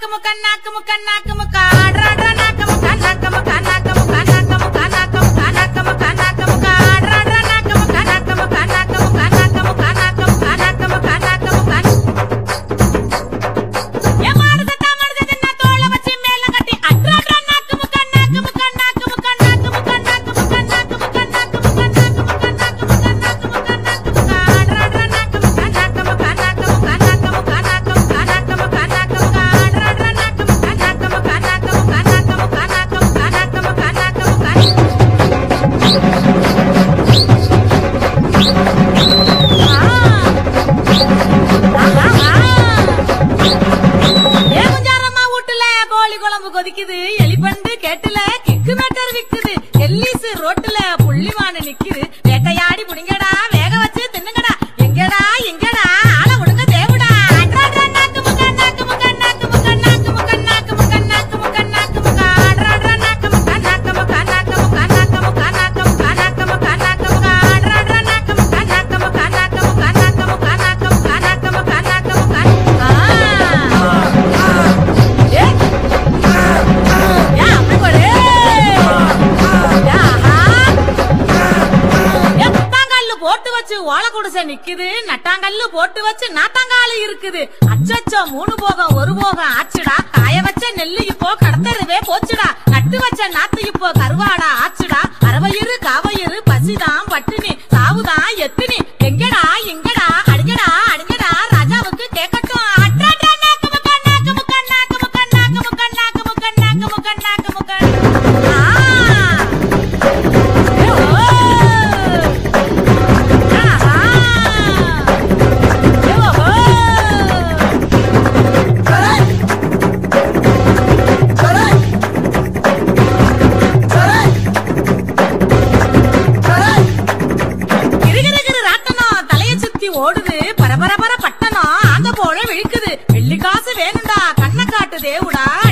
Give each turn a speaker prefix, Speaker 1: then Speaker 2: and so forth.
Speaker 1: நாக்கு முக்க நாக்கு முக்க நாக்கு முக்க ஆடுறா ஆடுறா நாக்கு முக்க நாக்கு முக்க நாக்கு முக்க நாக்கு முக்க நாக்கு முக்க நாக்கு முக்க நாக்கு முக்க ஆடுறா ஆடுறா நாக்கு முக்க நாக்கு முக்க நாக்கு முக்க நாக்கு முக்க நாக்கு முக்க நாக்கு முக்க நாக்கு முக்க ஏ மாடு சத்தா மாடு சத்தா தோள வச்சு மேல கட்டி அட்ரா அட்ரா நாக்கு முக்க நாக்கு முக்க நாக்கு முக்க நாக்கு முக்க நாக்கு முக்க நாக்கு முக்க நாக்கு முக்க நாக்கு முக்க நாக்கு முக்க நாக்கு முக்க நாக்கு முக்க ஆடுறா ஆடுறா நாக்கு முக்க நாக்கு முக்க நாக்கு முக்க நாக்கு முக்க நாக்கு முக்க நாக்கு முக்க நாக்கு முக்க ஆடுறா ஆடுறா நாக்கு முக்க நாக்கு முக்க நாக்கு முக்க நாக்கு முக்க நாக்கு முக்க நாக்கு முக்க நாக்கு முக்க ஏகுஞ்சாரம்மா வீட்டுல கோழி குழம்பு கொதிக்குது எலிபண்டு கேட்டுல கிக்கு மேட்டர் விக்குது எல்லிஸ் ரோட்டுல புள்ளிமான நிக்குது வேட்டையாடி புடிங்கடா வேக வச்சு தின்னுங்கடா எங்கடா எங்கடா ஆள விடுங்க தேவுடா அட்ராடா நாக்கு முக்க நாக்கு முக்க நாக்கு முக்க நாக்கு முக்க நாக்கு முக்க நாக்கு முக்க நாக்கு முக்க அட்ராடா நாக்கு முக்க நாக்கு முக்க நாக்கு முக்க நாக்கு முக்க நாக்கு முக்க நாக்கு முக்க நாக்கு முக்க அட்ராடா நாக்கு முக்க நாக்கு முக்க நாக்கு முக்க நாக்கு முக்க நாக்கு முக்க நாக்கு முக்க நாக்கு முக்க ஆ ஏ யா அப்படி போடு யா ஏ நட்டாங்கல்லு போட்டு வச்சு ஓலை குடிசை நிக்குது நட்டாங்கல்லு போட்டு வச்சு நாட்டாங்காலு இருக்குது அச்சச்சோ மூணு போகம் ஒரு போகம் ஆச்சுடா காய வச்ச நெல்லு இப்போ கடத்தருவே போச்சுடா நட்டு வச்ச நாத்து இப்போ கருவாடா ஆச்சுடா அரவையிரு காவையிரு பசிதான் பட்டினி சாவுதான் எத்தினி எங்கடா எங்கடா அடிங்கடா அடிங்கடா ராஜாவுக்கு கேட்கட்டும் அட்ராடா நாக்கு முக்க நாக்கு முக்க நாக்கு முக்க நாக்கு முக்க நாக்கு முக்க நாக்கு முக்க நாக்கு முக்க ஆ ஏ ஓ ஆஹா ஏ ஓஹோ கிருகிருகிரு ராட்டனம் தலைய சுத்தி ஓடுது பரபரபர பட்டணம் ஆந்த போல விழிக்குது வெள்ளி காசு வேணும்டா கண்ணை காட்டு தேவுடா